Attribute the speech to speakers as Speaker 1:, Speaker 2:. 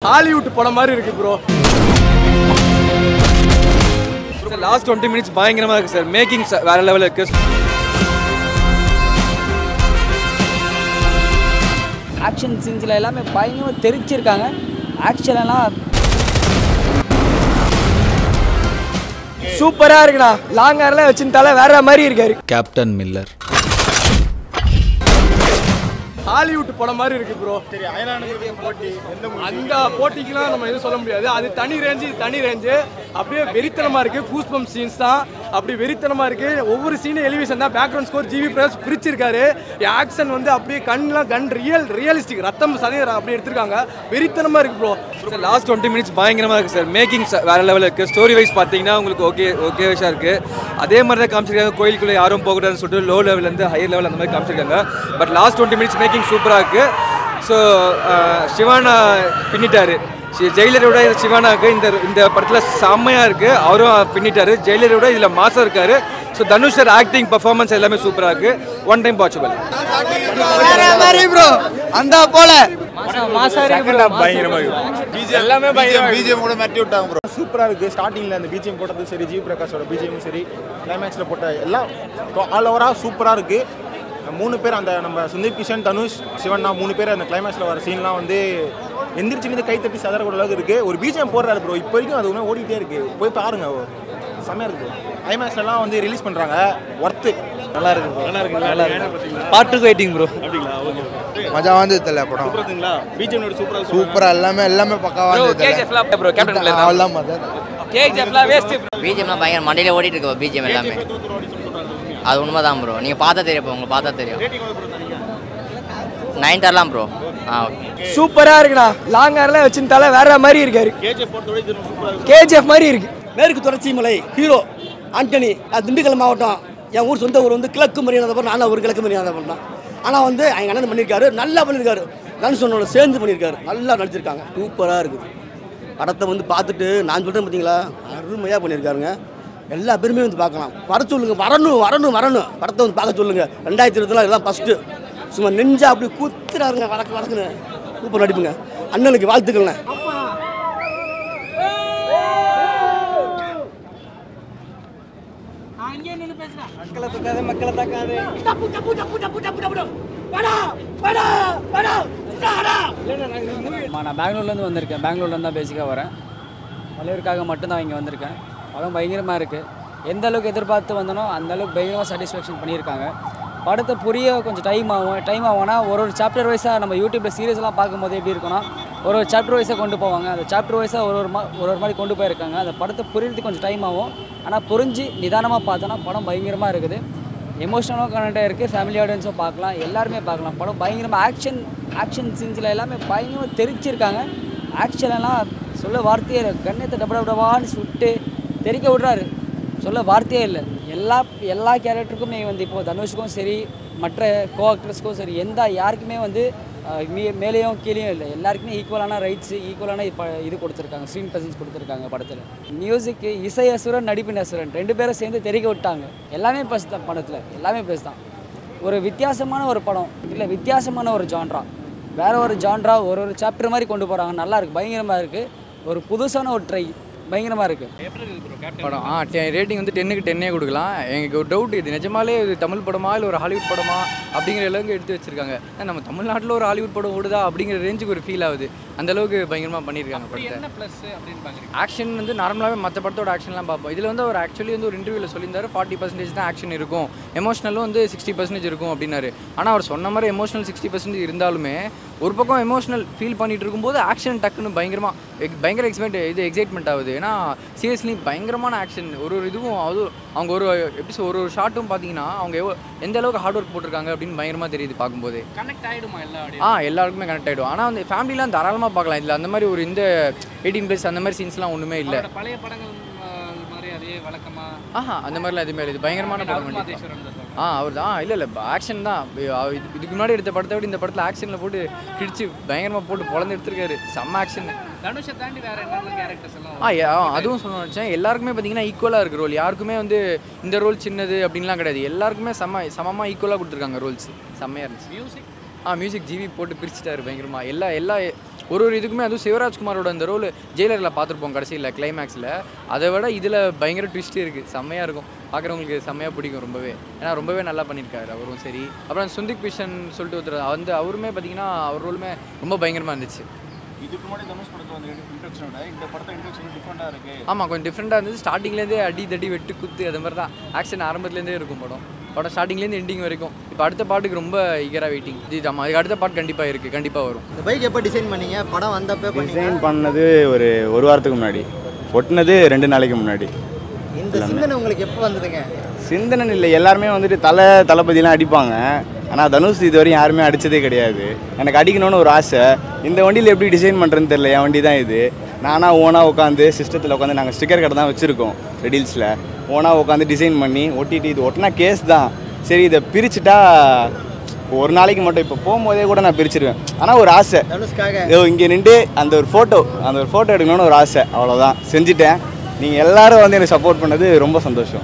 Speaker 1: Hollywood படம் மாதிரி இருக்கு ப்ரோ
Speaker 2: லாஸ்ட் டுவெண்ட்டி மினிட்ஸ் பயங்கரமாக இருக்குது சார் மேக்கிங் வேற லெவலில் இருக்குது
Speaker 3: ஆக்ஷன் சீன்ஸில் எல்லாமே பயங்கரமாக தெரிச்சிருக்காங்க ஆக்ஷன்லாம்
Speaker 1: சூப்பரா இருக்குண்ணா லாங் ஹேர்லாம் வச்சிருந்தால வேற மாதிரி இருக்காரு
Speaker 4: கேப்டன் மில்லர்
Speaker 1: ஹாலிவுட் படம் மாதிரி இருக்கு ப்ரோ அந்த போட்டிக்கெல்லாம் நம்ம எதுவும் சொல்ல முடியாது அது தனி ரேஞ்சு இது தனி ரேஞ்சு அப்படியே வெறித்தனமா இருக்கு கூஸ் பம்ப் சீன்ஸ் தான் அப்படி வெறித்தனமா இருக்கு ஒவ்வொரு சீனும் எலிவேஷன் தான் பேக்ரவுண்ட் ஸ்கோர் ஜிவி பிரகாஷ் பிரிச்சிருக்காரு ஆக்ஷன் வந்து அப்படியே கண்லாம் கன் ரியல் ரியலிஸ்டிக் ரத்தம் சதையர் அப்படி எடுத்திருக்காங்க வெறித்தனமா இருக்கு bro
Speaker 2: sir last twenty minutes பயங்கரமாக இருக்குது சார் மேக்கிங் வேற லெவலில் இருக்குது ஸ்டோரி வைஸ் பார்த்தீங்கன்னா உங்களுக்கு ஓகே ஓகே விஷயம் இருக்குது அதே மாதிரி தான் காமிச்சிருக்காங்க கோயிலுக்குள்ளே யாரும் போகக்கூடாதுன்னு சொல்லிட்டு லோ லெவல்லேருந்து ஹையர் லெவல் அந்த மாதிரி காமிச்சிருக்காங்க but last twenty minutes making சூப்பராக இருக்குது ஸோ சிவானா பின்னிட்டாரு சி- ஜெயிலரோட இது சிவானாக்கு இந்த இந்த படத்தில் செம்மையாக இருக்குது அவரும் பின்னிட்டாரு ஜெயிலரோட இதில் மாசம் இருக்காரு so Dhanush sir acting performance எல்லாமே சூப்பராக இருக்குது ஒன் டைம் வாட்சபிள்
Speaker 5: வேற மாதிரி ப்ரோ அந்த போல
Speaker 1: எல்லாமே
Speaker 6: பிஜிஎம் கூட மாட்டி விட்டாங்க ப்ரோ சூப்பராக இருக்குது ஸ்டார்டிங்கில் அந்த பிஜிஎம் போட்டது சரி ஜி பிரகாஷோட பிஜிஎம் சரி கிளைமேக்ஸில் போட்ட எல்லாம் ஆல் ஓவராக சூப்பராக இருக்குது மூணு பேர் அந்த நம்ம சுந்தீப் கிஷன் தனுஷ் சிவண்ணா மூணு பேர் அந்த கிளைமேக்ஸில் வர சீன்லாம் வந்து எந்திரிச்சு நின்று கை தட்டி சதறக்கூட அளவுக்கு இருக்குது ஒரு பிஜிஎம் போடுறாரு ப்ரோ இப்போ வரைக்கும் அது ஒன்றும் ஓடிட்டே இருக்குது போய் பாருங்க செம்மையாக இருக்குது ஐமேக்ஸ்லாம் வந்து ரிலீஸ் பண்ணுறாங்க ஒர்த்து
Speaker 2: நல்லா இருக்கு bro. நல்லா இருக்கு நல்லா இருக்கு பாட்டுக்கு வெயிட்டிங் ப்ரோ
Speaker 5: மஜா வந்து தெரியல படம்
Speaker 6: பிஜிஎம் சூப்பராக
Speaker 5: சூப்பரா எல்லாமே எல்லாமே பக்காவா இருந்தது
Speaker 3: ப்ரோ கேப்டன்
Speaker 5: அவ்வளோதான் மஜா
Speaker 3: கேஜிஎஃப்லாம் வேஸ்ட்
Speaker 7: பிஜிஎம்லாம் பயங்கர மண்டையில ஓடிட்டு இருக்கு பிஜிஎம் எல்லாமே அது உண்மைதான் ப்ரோ நீங்கள் பார்த்தா தெரியும் இப்போ உங்களுக்கு பார்த்தா தெரியும் நைன் தரலாம் ப்ரோ ஆ ஓகே
Speaker 1: சூப்பரா இருக்குண்ணா லாங் ஹேர்லாம் வச்சிருந்தால வேற மாதிரி இருக்காரு கேஜிஎஃப் மாதிரி இருக்கு
Speaker 8: மேற்கு தொடர்ச்சி மலை ஹீரோ ஆண்டனி அது திண்டுக்கல் மாவட்டம் என் ஊர் சொந்த ஊர் வந்து கிழக்கு மரியாதை நானும் ஒரு கிழக்கு மரியாதை பண்ணேன் ஆனால் வந்து எங்கள் அண்ணன் பண்ணியிருக்காரு நல்லா பண்ணியிருக்காரு தனுஷனோட சேர்ந்து பண்ணியிருக்காரு நல்லா நடிச்சிருக்காங்க சூப்பராக இருக்குது படத்தை வந்து பார்த்துட்டு நான் சொல்கிறேன் பார்த்தீங்களா அருமையாக பண்ணியிருக்காருங்க எல்லா பேருமே வந்து பார்க்கலாம் வர சொல்லுங்க வரணும் வரணும் வரணும் படத்தை வந்து பார்க்க சொல்லுங்க ரெண்டாயிரத்தி இருபதுல இதெல்லாம் ஃபஸ்ட்டு சும்மா நெஞ்சா அப்படி குத்துறாருங்க வடக்கு வடக்குன்னு சூப்பர் நடிப்புங்க அண்ணனுக்கு வாழ்த்துக்கள்ண்ணே
Speaker 1: மக்களை தக்காது மக்களை தக்காது
Speaker 3: ஆமாம் நான் பெங்களூர்லேருந்து வந்திருக்கேன் பெங்களூர்லேருந்து தான் பேசிக்காக வரேன் மலையூருக்காக மட்டும்தான் இங்கே வந்திருக்கேன் படம் பயங்கரமாக இருக்குது எந்த அளவுக்கு எதிர்பார்த்து வந்தனோ அந்த அளவுக்கு பயங்கரமாக சாட்டிஸ்ஃபேக்ஷன் பண்ணியிருக்காங்க படத்தை புரிய கொஞ்சம் டைம் ஆகும் டைம் ஆகும்னா ஒரு ஒரு சாப்டர் வைஸாக நம்ம யூடியூப்பில் சீரியஸ்லாம் பார்க்கும்போது எப்படி இருக்கும்னா ஒரு ஒரு சாப்டர் வைஸாக கொண்டு போவாங்க அந்த சாப்டர் வைஸாக ஒரு ஒரு மா ஒரு ஒரு மாதிரி கொண்டு போயிருக்காங்க அந்த படத்தை புரியறதுக்கு கொஞ்சம் டைம் ஆகும் ஆனால் புரிஞ்சு நிதானமாக பார்த்தோன்னா படம் பயங்கரமாக இருக்குது எமோஷனலாக கனெக்டாக இருக்குது ஃபேமிலி ஆடியன்ஸும் பார்க்கலாம் எல்லாருமே பார்க்கலாம் படம் பயங்கரமாக ஆக்ஷன் ஆக்ஷன் சீன்ஸில் எல்லாமே பயங்கரமாக தெரிச்சிருக்காங்க ஆக்ஷன் எல்லாம் சொல்ல வார்த்தையே இல்லை கண்ணத்தை டப டப டபான்னு சுட்டு தெரிக்க விட்றாரு சொல்ல வார்த்தையே இல்லை எல்லா எல்லா கேரக்டருக்குமே வந்து இப்போது தனுஷுக்கும் சரி மற்ற கோ ஆக்டர்ஸ்க்கும் சரி எந்த யாருக்குமே வந்து அஹ், மீ- மேலேயும் கீழேயும் இல்லை எல்லாருக்குமே ஈக்குவலான ரைட்ஸு ஈக்குவலான இப்போ இது கொடுத்துருக்காங்க ஸ்க்ரீன் ப்ரெசன்ஸ் கொடுத்துருக்காங்க படத்தில் மியூசிக்கு இசை அசுரன் நடிப்பின் அசுரன் ரெண்டு பேரும் சேர்ந்து தெரிக்க விட்டாங்க எல்லாமே ப்ளஸ் தான் படத்தில் எல்லாமே ப்ளஸ் தான் ஒரு வித்தியாசமான ஒரு படம் இல்லை வித்தியாசமான ஒரு ஜான்ரா வேற ஒரு ஜான்ரா ஒரு ஒரு சாப்டர் மாதிரி கொண்டு போகிறாங்க நல்லா இருக்கு பயங்கரமாக இருக்குது ஒரு புதுசான ஒரு ட்ரை பயங்கரமாக இருக்குது
Speaker 9: படம் ஆ ரேட்டிங் வந்து டென்னுக்கு டென்னே கொடுக்கலாம் எங்களுக்கு ஒரு டவுட் இது நிஜமாலே இது தமிழ் படமா இல்லை ஒரு ஹாலிவுட் படமா அப்படிங்கிற அளவுக்கு எடுத்து வச்சிருக்காங்க ஆனா, நம்ம தமிழ்நாட்டில் ஒரு ஹாலிவுட் படம் ஓடுதா அப்படிங்கிற ரேஞ்சுக்கு ஒரு ஃபீல் ஆகுது அந்த அளவுக்கு பயங்கரமாக பண்ணியிருக்காங்க படத்தை ஆக்ஷன் வந்து நார்மலாகவே மற்ற படத்தோட ஆக்ஷன்லாம் பார்ப்போம் இதில் வந்து அவர் ஆக்சுவலி வந்து ஒரு இன்டர்வியூவில் சொல்லியிருந்தாரு ஃபார்ட்டி பர்சன்டேஜ் தான் ஆக்ஷன் இருக்கும் எமோஷனலும் வந்து சிக்ஸ்டி பர்சன்டேஜ் இருக்கும் அப்படின்னாரு ஆனால் அவர் சொன்ன மாதிரி எமோஷனல் சிக்ஸ்டி பர்சன்டேஜ் இருந்தாலுமே ஒரு பக்கம் எமோஷனல் ஃபீல் பண்ணிட்டு இருக்கும்போது ஆக்ஷன் டக்குன்னு பயங்கரமாக பயங்கர எக்ஸ்பெக்ட் இது எக்ஸைட்மெண்ட் ஆகுது ஏன்னா சீரியஸ்லி பயங்கரமான ஆக்ஷன் ஒரு ஒரு இதுவும் அது அவங்க ஒரு எப்படி சொல் ஒரு ஒரு ஷாட்டும் பார்த்தீங்கன்னா அவங்க எவ்வளோ எந்த அளவுக்கு ஹார்ட் ஒர்க் போட்டிருக்காங்க அப்படின்னு பயங்கரமாக தெரியுது பார்க்கும்போது
Speaker 3: கனெக்ட் ஆகிடுமா எல்லா
Speaker 9: ஆ எல்லாருக்குமே கனெக்ட் ஆகிடும் ஆனால் அந்த ஃபேமிலிலாம் தாராளமாக பார்க்கலாம் இதில் அந்த மாதிரி ஒரு இந்த எயிட்டீன் ப்ளஸ் அந்த மாதிரி சீன்ஸ்லாம் ஒன்றுமே இல்லை
Speaker 3: பழைய படங்கள் மாதிரி அதே வழக்கமாக
Speaker 9: ஆஹா அந்த மாதிரிலாம் எதுவுமே இல்லை இது பயங்கரமான படம் கண்டிப்பா. ஆ அவர் தான் இல்லை இல்லை ஆக்ஷன் தான் இது- இது- இதுக்கு முன்னாடி எடுத்த படத்தை விட இந்த படத்தில் ஆக்ஷனில் போட்டு கிடிச்சு பயங்கரமாக போட்டு பொழந்து எடுத்திருக்காரு செம்ம ஆக்ஷன்
Speaker 3: தனுஷை தாண்டி வேற என்னென்ன கேரக்டர்ஸ் எல்லாம்
Speaker 9: ஆ ஏ- ஆ, அதுவும் சொல்ல நினச்சேன் எல்லாருக்குமே பார்த்தீங்கன்னா ஈக்குவலாக இருக்கு ரோல் யாருக்குமே வந்து இந்த ரோல் சின்னது அப்படின்லாம் கிடையாது எல்லாருக்குமே சம சமமாக ஈக்குவலாக கொடுத்துருக்காங்க ரோல்ஸ் செம்மையாக இருந்துச்சு
Speaker 3: மியூசிக்
Speaker 9: ஆ மியூசிக் ஜிவி போட்டு பிரிச்சுட்டாரு பயங்கரமாக எல்லா எல்லா ஒரு ஒரு இதுக்குமே அதுவும் சிவராஜ்குமாரோட அந்த ரோல் ஜெயிலரில் பார்த்துருப்போம் கடைசியில் கிளைமேக்ஸில் அதை விட இதில் பயங்கர ட்விஸ்ட் இருக்குது செம்மையாக இருக்கும் பார்க்குறவங்களுக்கு செம்மையாக பிடிக்கும் ரொம்பவே ஏன்னா ரொம்பவே நல்லா பண்ணியிருக்காரு அவரும் சரி அப்புறம் சுந்திக் பிஷன் சொல்லிட்டு ஒருத்தர் வந்து அவருமே பார்த்தீங்கன்னா அவர் ரோலுமே ரொம்ப பயங்கரமாக இருந்துச்சு
Speaker 6: இதுக்கு முன்னாடி தனுஷ் படத்தில் வந்து இன்ட்ரக்ஷனோட இந்த படத்தை இன்ட்ரக்ஷன் டிஃப்ரெண்டாக இருக்கு
Speaker 9: ஆமாம் கொஞ்சம் டிஃப்ரெண்ட்டாக இருந்துச்சு ஸ்டார்டிங்லேருந்தே அடி தடி வெட்டு குத்து அது மாதிரி தான் ஆக்ஷன் ஆரம்பத்துலேருந்தே இருக்கும் படம் படம் ஸ்டார்டிங்லேருந்து எண்டிங் வரைக்கும் இப்போ அடுத்த பாட்டுக்கு ரொம்ப ஈகராக வெயிட்டிங் இது ஆமாம் அதுக்கு அடுத்த பாட்டு கண்டிப்பாக இருக்குது கண்டிப்பாக வரும்
Speaker 5: இந்த பைக் எப்போ டிசைன் பண்ணீங்க படம் வந்தப்போ பண்ணீங்க
Speaker 4: டிசைன் பண்ணது ஒரு ஒரு வாரத்துக்கு முன்னாடி ஒட்டினது ரெண்டு நாளைக்கு முன்னாடி
Speaker 5: இந்த சிந்தனை உங்களுக்கு எப்போ வந்ததுங்க
Speaker 4: சிந்தனன் இல்லை எல்லாருமே வந்துட்டு தலை தளபதிலாம் அடிப்பாங்க ஆனால் தனுஷ் இது வரையும் யாருமே அடித்ததே கிடையாது எனக்கு அடிக்கணும்னு ஒரு ஆசை இந்த வண்டியில் எப்படி டிசைன் பண்ணுறதுன்னு தெரியல என் வண்டி தான் இது நானாக ஓனாக உட்காந்து சிஸ்டத்தில் உட்காந்து நாங்கள் ஸ்டிக்கர் கடை தான் வச்சுருக்கோம் ரெடில்ஸில் ஓனாக உட்காந்து டிசைன் பண்ணி ஒட்டிட்டு இது ஒட்டினா கேஸ் தான் சரி இதை பிரிச்சுட்டா ஒரு நாளைக்கு மட்டும் இப்போ போகும்போதே கூட நான் பிரிச்சிருவேன் ஆனால் ஒரு ஆசை
Speaker 5: தனுஷ்காக
Speaker 4: இதோ இங்கே நின்று அந்த ஒரு ஃபோட்டோ அந்த ஒரு ஃபோட்டோ எடுக்கணும்னு ஒரு ஆசை அவ்வளோதான் செஞ்சுட்டேன் நீங்கள் எல்லாரும் வந்து எனக்கு சப்போர்ட் பண்ணது ரொம்ப சந்தோஷம்